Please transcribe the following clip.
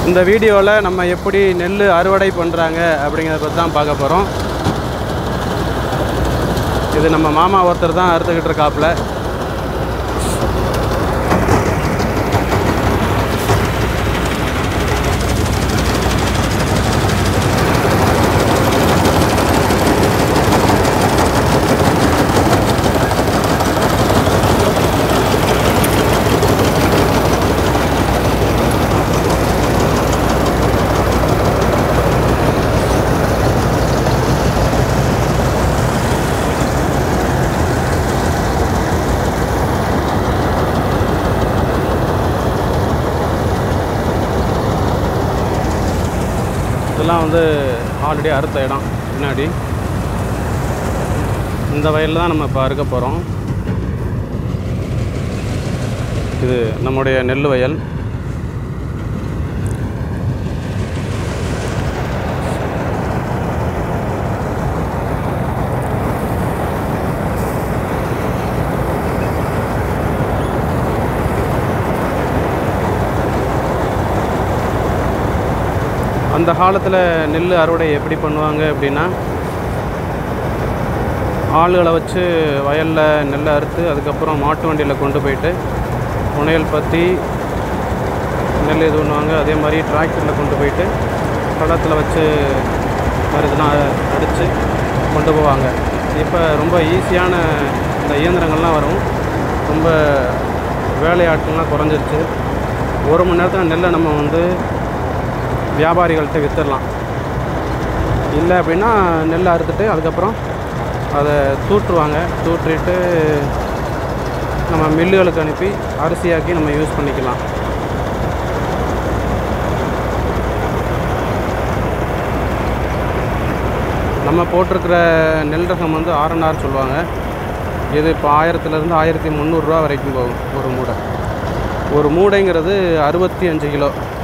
இந்த வீடியோவில் நம்ம எப்படி நெல் அறுவடை பண்ணுறாங்க அப்படிங்கிறத பற்றி தான் பார்க்க போகிறோம் இது நம்ம மாமா ஒருத்தர் தான் அறுத்துக்கிட்டு இருக்காப்புல இதெல்லாம் வந்து ஆல்ரெடி அறுத்த இடம் பின்னாடி இந்த வயலில் தான் நம்ம இப்போ அறுக்க போகிறோம் இது நம்முடைய நெல் வயல் அந்த காலத்தில் நெல் அறுவடை எப்படி பண்ணுவாங்க அப்படின்னா ஆளுகளை வச்சு வயலில் நெல்லை அறுத்து அதுக்கப்புறம் மாட்டு வண்டியில் கொண்டு போயிட்டு புனையல் பற்றி நெல் இது பண்ணுவாங்க அதே மாதிரி டிராக்டரில் கொண்டு போயிட்டு களத்தில் வச்சு மாதிரி இதெல்லாம் அடித்து கொண்டு போவாங்க இப்போ ரொம்ப ஈஸியான இந்த இயந்திரங்கள்லாம் வரும் ரொம்ப வேலையாட்கள்லாம் குறைஞ்சிருச்சு ஒரு மணி நேரத்தில் நெல்லை நம்ம வந்து வியாபாரிகள்கிட்ட விற்றுடலாம் இல்லை அப்படின்னா நெல் அறுத்துட்டு அதுக்கப்புறம் அதை தூற்றுவாங்க தூற்றிட்டு நம்ம மில்லுகளுக்கு அனுப்பி அரிசியாக்கி நம்ம யூஸ் பண்ணிக்கலாம் நம்ம போட்டிருக்கிற நெல் ரகம் வந்து ஆர்என்ஆர் சொல்லுவாங்க இது இப்போ ஆயிரத்துலேருந்து ஆயிரத்தி முந்நூறுரூவா வரைக்கும் போகும் ஒரு மூடை ஒரு மூடைங்கிறது அறுபத்தி அஞ்சு கிலோ